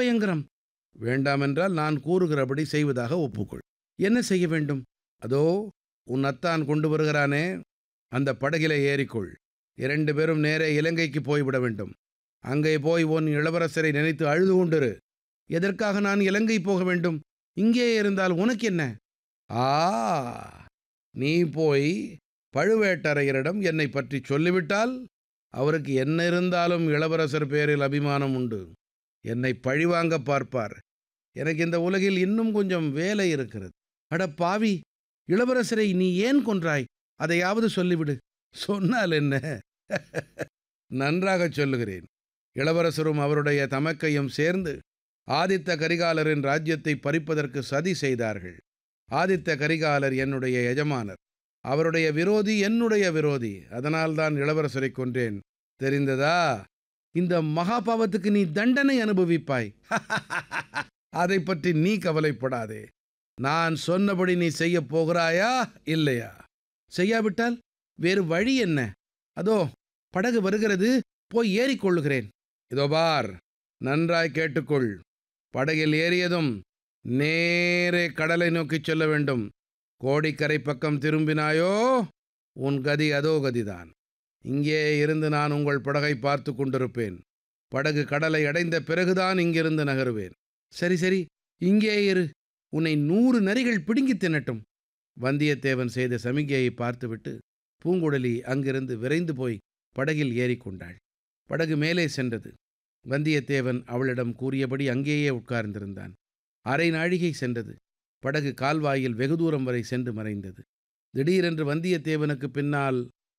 பயங்கரம் வேண்டாமென்றால் நான் கூறுகிறபடி செய்வதாக ஒப்புக்கொள் என்ன செய்ய வேண்டும் அதோ உன் அத்தான் கொண்டு வருகிறானே அந்த படகிலே ஏறிக்கொள் இரண்டு பேரும் நேரே இலங்கைக்கு போய்விட வேண்டும் அங்கே போய் உன் இளவரசரை நினைத்து அழுது கொண்டிரு எதற்காக நான் இலங்கை போக வேண்டும் இங்கே இருந்தால் உனக்கு என்ன ஆ நீ போய் பழுவேட்டரையரிடம் என்னை பற்றி சொல்லிவிட்டால் அவருக்கு என்ன இருந்தாலும் இளவரசர் பேரில் அபிமானம் உண்டு என்னை பழிவாங்க பார்ப்பார் எனக்கு இந்த உலகில் இன்னும் கொஞ்சம் வேலை இருக்கிறது அட பாவி இளவரசரை நீ ஏன் கொன்றாய் அதையாவது சொல்லிவிடு சொன்னால் என்ன நன்றாக சொல்லுகிறேன் இளவரசரும் அவருடைய தமக்கையும் சேர்ந்து ஆதித்த கரிகாலரின் ராஜ்யத்தை பறிப்பதற்கு சதி செய்தார்கள் ஆதித்த கரிகாலர் என்னுடைய எஜமானர் அவருடைய விரோதி என்னுடைய விரோதி அதனால்தான் இளவரசரை கொன்றேன் தெரிந்ததா இந்த மகாபாவத்துக்கு நீ தண்டனை அனுபவிப்பாய் அதை பற்றி நீ கவலைப்படாதே நான் சொன்னபடி நீ செய்ய போகிறாயா இல்லையா செய்யாவிட்டால் வேறு வழி என்ன அதோ படகு வருகிறது போய் ஏறிக்கொள்ளுகிறேன் இதோ பார் நன்றாய் கேட்டுக்கொள் படகில் ஏறியதும் நேரே கடலை நோக்கிச் செல்ல வேண்டும் கோடிக்கரை பக்கம் திரும்பினாயோ உன் கதி அதோ கதிதான் இங்கே இருந்து நான் உங்கள் படகை பார்த்து கொண்டிருப்பேன் படகு கடலை அடைந்த பிறகுதான் இங்கிருந்து நகருவேன் சரி சரி இங்கே இரு உன்னை நூறு நரிகள் பிடுங்கி தின்னட்டும் வந்தியத்தேவன் செய்த சமிகையை பார்த்துவிட்டு பூங்குழலி அங்கிருந்து விரைந்து போய் படகில் ஏறிக்கொண்டாள் படகு மேலே சென்றது வந்தியத்தேவன் அவளிடம் கூறியபடி அங்கேயே உட்கார்ந்திருந்தான் அரை நாழிகை சென்றது படகு கால்வாயில் வெகு தூரம் வரை சென்று மறைந்தது திடீரென்று வந்தியத்தேவனுக்கு பின்னால்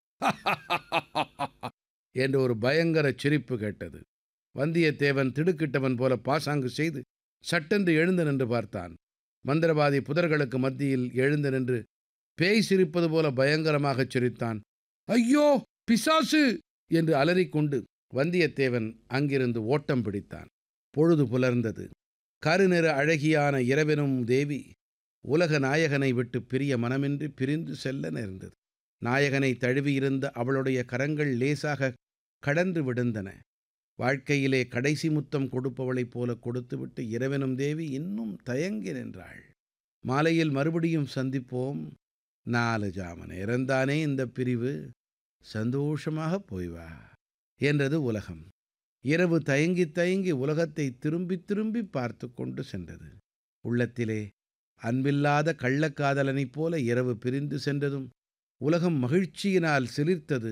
என்று ஒரு பயங்கர சிரிப்பு கேட்டது வந்தியத்தேவன் திடுக்கிட்டவன் போல பாசாங்கு செய்து சட்டென்று எழுந்து நின்று பார்த்தான் மந்திரவாதி புதர்களுக்கு மத்தியில் எழுந்து நின்று பேய் சிரிப்பது போல பயங்கரமாகச் சிரித்தான் ஐயோ பிசாசு என்று அலறிக்கொண்டு வந்தியத்தேவன் அங்கிருந்து ஓட்டம் பிடித்தான் பொழுது புலர்ந்தது கருநிற அழகியான இரவெனும் தேவி உலக நாயகனை விட்டு பிரிய மனமின்றி பிரிந்து செல்ல நேர்ந்தது நாயகனை தழுவியிருந்த அவளுடைய கரங்கள் லேசாக கடன்று விடுந்தன வாழ்க்கையிலே கடைசி முத்தம் கொடுப்பவளைப் போல கொடுத்துவிட்டு இரவெனும் தேவி இன்னும் தயங்கி நின்றாள் மாலையில் மறுபடியும் சந்திப்போம் நாலு ஜாம நேரந்தானே இந்த பிரிவு சந்தோஷமாக போய் வா என்றது உலகம் இரவு தயங்கி தயங்கி உலகத்தை திரும்பி திரும்பி பார்த்து கொண்டு சென்றது உள்ளத்திலே அன்பில்லாத கள்ளக்காதலனைப் போல இரவு பிரிந்து சென்றதும் உலகம் மகிழ்ச்சியினால் சிலிர்த்தது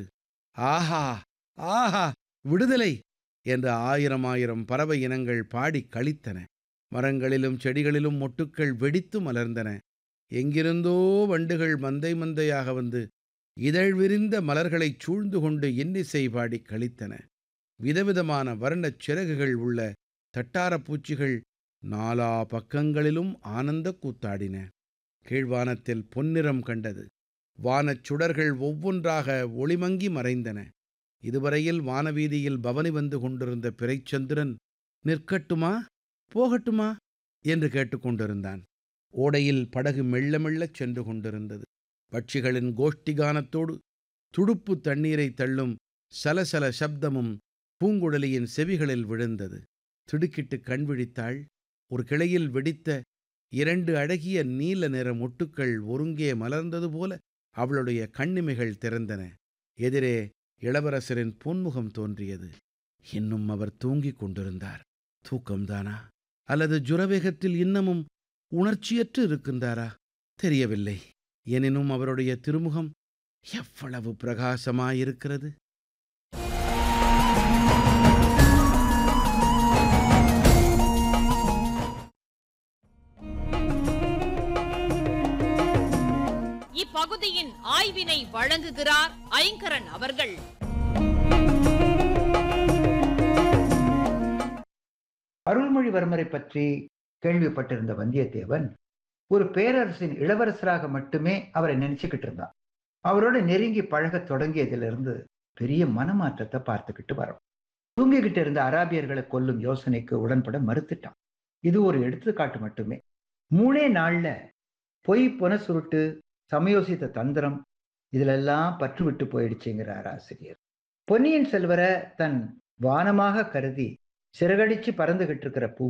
ஆஹா ஆஹா விடுதலை என்ற ஆயிரம் ஆயிரம் பறவை இனங்கள் பாடிக் களித்தன மரங்களிலும் செடிகளிலும் மொட்டுக்கள் வெடித்து மலர்ந்தன எங்கிருந்தோ வண்டுகள் மந்தை மந்தையாக வந்து இதழ் விரிந்த மலர்களைச் சூழ்ந்து கொண்டு இன்னிசை பாடிக் களித்தன விதவிதமான வர்ணச் சிறகுகள் உள்ள தட்டாரப் பூச்சிகள் நாலா பக்கங்களிலும் ஆனந்த கூத்தாடின கீழ்வானத்தில் பொன்னிறம் கண்டது வானச் சுடர்கள் ஒவ்வொன்றாக ஒளிமங்கி மறைந்தன இதுவரையில் வானவீதியில் பவனி வந்து கொண்டிருந்த பிறைச்சந்திரன் நிற்கட்டுமா போகட்டுமா என்று கேட்டுக்கொண்டிருந்தான் ஓடையில் படகு மெல்ல மெல்லச் சென்று கொண்டிருந்தது பட்சிகளின் கோஷ்டிகானத்தோடு துடுப்பு தண்ணீரை தள்ளும் சலசல சப்தமும் பூங்குழலியின் செவிகளில் விழுந்தது திடுக்கிட்டு கண் விழித்தாள் ஒரு கிளையில் வெடித்த இரண்டு அழகிய நீல நிற மொட்டுக்கள் ஒருங்கே மலர்ந்தது போல அவளுடைய கண்ணிமைகள் திறந்தன எதிரே இளவரசரின் பொன்முகம் தோன்றியது இன்னும் அவர் தூங்கிக் கொண்டிருந்தார் தூக்கம்தானா அல்லது ஜுரவேகத்தில் இன்னமும் உணர்ச்சியற்று இருக்கின்றாரா தெரியவில்லை எனினும் அவருடைய திருமுகம் எவ்வளவு பிரகாசமாயிருக்கிறது இப்பகுதியின் ஆய்வினை வழங்குகிறார் ஐங்கரன் அவர்கள் அருள்மொழிவர்மரை பற்றி கேள்விப்பட்டிருந்த வந்தியத்தேவன் ஒரு பேரரசின் இளவரசராக மட்டுமே அவரை நினைச்சுக்கிட்டு இருந்தான் அவரோட நெருங்கி பழகத் தொடங்கியதிலிருந்து பெரிய மனமாற்றத்தை பார்த்துக்கிட்டு வரோம் தூங்கிக்கிட்டு இருந்த அராபியர்களை கொல்லும் யோசனைக்கு உடன்பட மறுத்துட்டான் இது ஒரு எடுத்துக்காட்டு மட்டுமே மூணே நாள்ல பொய் புன சுருட்டு சமயோசித்த தந்திரம் இதிலெல்லாம் பற்று விட்டு போயிடுச்சுங்கிறார் ஆசிரியர் பொன்னியின் செல்வரை தன் வானமாக கருதி சிறகடிச்சு பறந்துகிட்டு இருக்கிற பூ